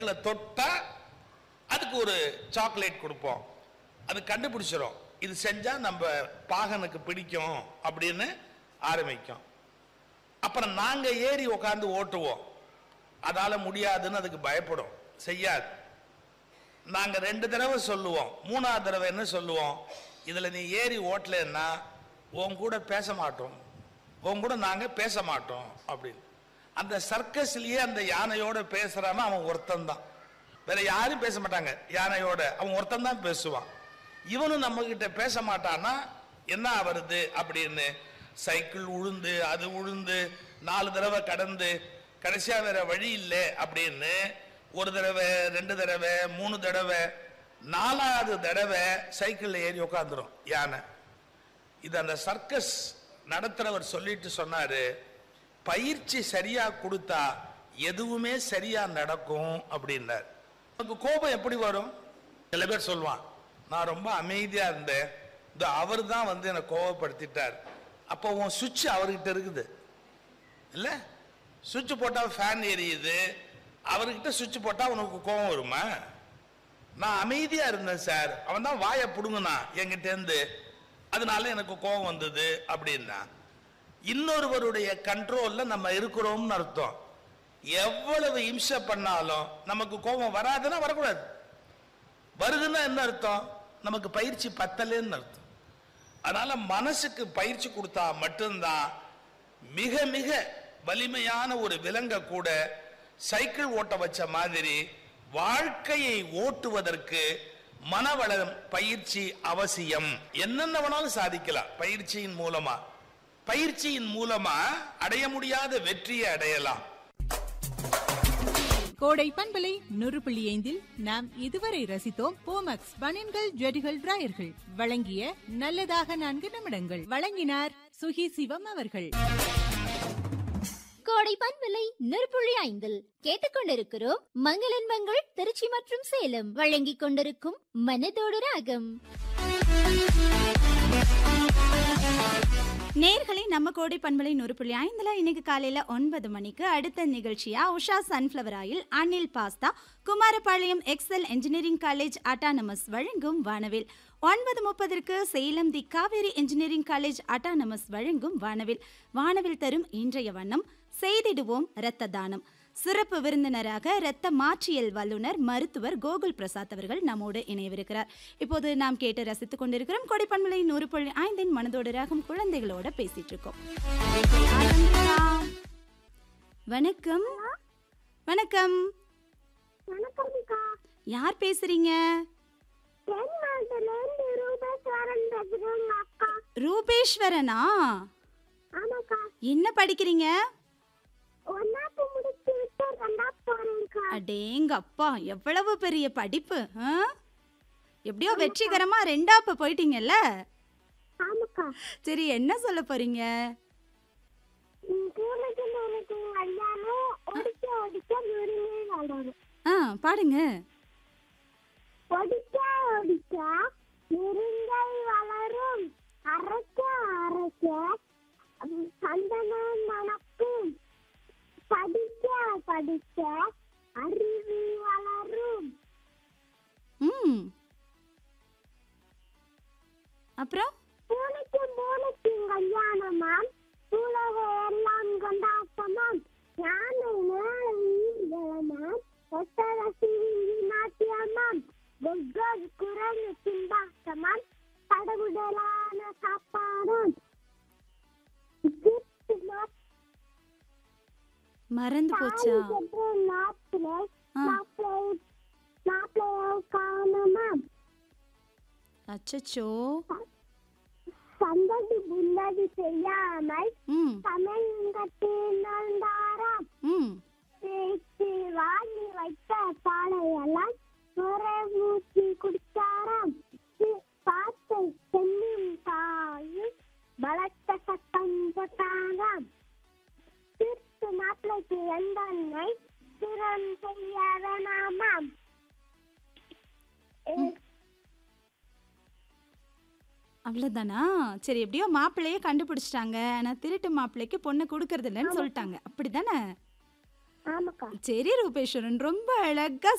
இதுல தொட்டா அதுக்கு ஒரு சாக்லேட் கொடுப்போம் அது கண்டுபிடிச்சிரும் இது செஞ்சா நம்ம பாகனுக்கு பிடிக்கும் அப்படின்னு ஆரம்பிக்கும் அப்புறம் நாங்க ஏறி உட்காந்து ஓட்டுவோம் அதால முடியாதுன்னு அதுக்கு பயப்படும் செய்யாது நாங்க ரெண்டு தடவை சொல்லுவோம் மூணாவது தடவை என்ன சொல்லுவோம் இதுல நீ ஏறி ஓட்டலன்னா உன் கூட பேச மாட்டோம் உன் கூட நாங்க பேச மாட்டோம் அப்படின்னு அந்த சர்க்கஸ்லயே அந்த யானையோட பேசுறான்னா அவன் ஒருத்தன் தான் வேற யாரும் பேச மாட்டாங்க யானையோட அவன் ஒருத்தன் தான் பேசுவான் இவனும் நம்ம கிட்ட பேச மாட்டான்னா என்ன வருது அப்படின்னு சைக்கிள் உழுந்து அது உழுந்து நாலு தடவை கடந்து கடைசியா வேற வழி இல்லை அப்படின்னு ஒரு தடவை ரெண்டு தடவை மூணு தடவை நாலாவது தடவை சைக்கிள்ல ஏறி உட்காந்துரும் யானை இது அந்த சர்க்கஸ் நடத்துறவர் சொல்லிட்டு சொன்னாரு பயிற்சி சரியா கொடுத்தா எதுவுமே சரியா நடக்கும் அப்படின்னார் நமக்கு கோபம் எப்படி வரும் சில பேர் சொல்லுவான் நான் ரொம்ப அமைதியா இருந்தேன் இந்த அவர் தான் வந்து என்னை கோபப்படுத்திட்டார் அப்போ உன் சுவிட்ச் அவர்கிட்ட இருக்குது இல்ல சுவிட்ச் போட்டா ஃபேன் எரியுது அவர்கிட்ட சுவிட்ச் போட்டா உனக்கு கோபம் வருமா நான் அமைதியா இருந்தேன் சார் அவன் தான் வாயை புடுங்கினா என்கிட்ட இருந்து அதனால எனக்கு கோபம் வந்தது அப்படின்னா இன்னொருவருடைய கண்ட்ரோல்ல நம்ம இருக்கிறோம்னு அர்த்தம் எவ்வளவு இம்சை பண்ணாலும் நமக்கு கோபம் வராதுன்னா வரக்கூடாது வருதுன்னா என்ன அர்த்தம் நமக்கு பயிற்சி பத்தலேன்னு அர்த்தம் அதனால மனசுக்கு பயிற்சி கொடுத்தா மட்டும்தான் மிக மிக வலிமையான ஒரு விலங்கை கூட சைக்கிள் ஓட்ட வச்ச மாதிரி வாழ்க்கையை ஓட்டுவதற்கு மனவளம் பயிற்சி அவசியம் என்னென்ன வேணாலும் சாதிக்கலாம் பயிற்சியின் மூலமா பயிற்சியின் மூலமா அடைய முடியாத வெற்றியை அடையலாம் கோடை பண்பலை நூறு புள்ளி ஐந்தில் நாம் இதுவரை ரசித்தோம் போமக்ஸ் பனின்கள் ஜெடிகள் டிராயர்கள் வழங்கிய நல்லதாக நான்கு நிமிடங்கள் வழங்கினார் சுகி சிவம் அவர்கள் கோடை பண்பலை நெருப்புள்ளி ஐந்தில் கேட்டுக்கொண்டிருக்கிறோம் மங்களன் மங்கள் திருச்சி மற்றும் சேலம் வழங்கிக் கொண்டிருக்கும் மனதோடு ராகம் நேர்களை நம்ம கோடை பண்பலை நூறு புள்ளி ஐந்துல இன்னைக்கு காலையில ஒன்பது மணிக்கு அடுத்த நிகழ்ச்சியா Usha sunflower oil Anil pasta Kumarapalayam Excel engineering college autonomous வழங்கும் வானவில் ஒன்பது முப்பதற்கு Salem the Kaveri engineering college autonomous வழங்கும் வானவில் வானவில் தரும் இன்றைய வண்ணம் செய்திடுவோம் இரத்த தானம் சிறப்பு விருந்தினராக இரத்த மாற்றியல் வல்லுனர் மருத்துவர் கோகுல் பிரசாத் அவர்கள் நம்மோடு இணையவிருக்கிறார் இப்போது நாம் கேட்டு ரசித்துக் கொண்டிருக்கிறோம் கொடைப்பண்மலை நூறு புள்ளி ஐந்தின் மனதோடு ராகம் குழந்தைகளோட பேசிட்டு இருக்கோம் ஆரம்பிக்கலாம். வணக்கம் வணக்கம் வணக்கம்க்கா யார் பேசுறீங்க தென் மாவட்டத்துலேருந்து ரூபேஸ்வரன் பேசுகிறேங்க அக்கா ரூபேஸ்வரனா ஆமாக்கா என்ன படிக்கிறீங்க ஒன்னாப்பு முடிச்சு விட்டு ரெண்டாப்பு போறேன்க்கா அடேங்க அப்பா எவ்வளவு பெரிய படிப்பு ஆ? எப்படியோ வெற்றிகரமா ரெண்டாப்ப போயிட்டீங்கல்ல ஆமாக்கா சரி என்ன சொல்ல போறீங்க கூலைக்கு நூறுக்கு கல்யாணம் ஒடிக்க ஒடிக்க நூறுமே வளரும் ஆ பாடுங்க ஒடிக்க ஒடிக்க நெருங்கை வளரும் அரைக்க அரைக்க உம், சந்தனம் மணக்கும் படிக்க படிக்க அறிவு வளரும் ம் அப்புறம் பூனைக்கு மூளைக்கு கல்யாணமாம் உலக எல்லாம் கொண்டாட்டமாம் யானை மேலமாம் ஒட்டரசி நாட்டியமாம் ஒவ்வொரு குரங்கு திண்டாட்டமாம் கடவுடலான சாப்பாடாம் மறந்து போச்சா நாட்டிலே ஆ. மாப்பிள்ளை மாப்பிள்ளையை காணுமாம் அச்சச்சோ சந்ததி புல்லதி செய்யாமல் ம் தமிழ்கட்டினாராம் ம் பேச்சு வாங்கி வைத்த பாலையெல்லாம் ஒரே மூச்சு குடிச்சாராம் சி- பார்த்து செல்லும் தாயும் பலத்த சத்தம் போட்டாராம் திருத்து மாப்பிளைக்கு எந்தன்னை திறம் செய்ய வேணாமாம் எ- அவ்வளவுதானா சரி எப்படியோ மாப்பிள்ளையே கண்டுபிடிச்சிட்டாங்க ஆனா திருட்டு மாப்பிள்ளைக்கு பொண்ணு கொடுக்கறது இல்லைன்னு சொல்லிட்டாங்க அப்படிதானே ஆமாக்கா சரி ரூபேஸ்வரன் ரொம்ப அழகா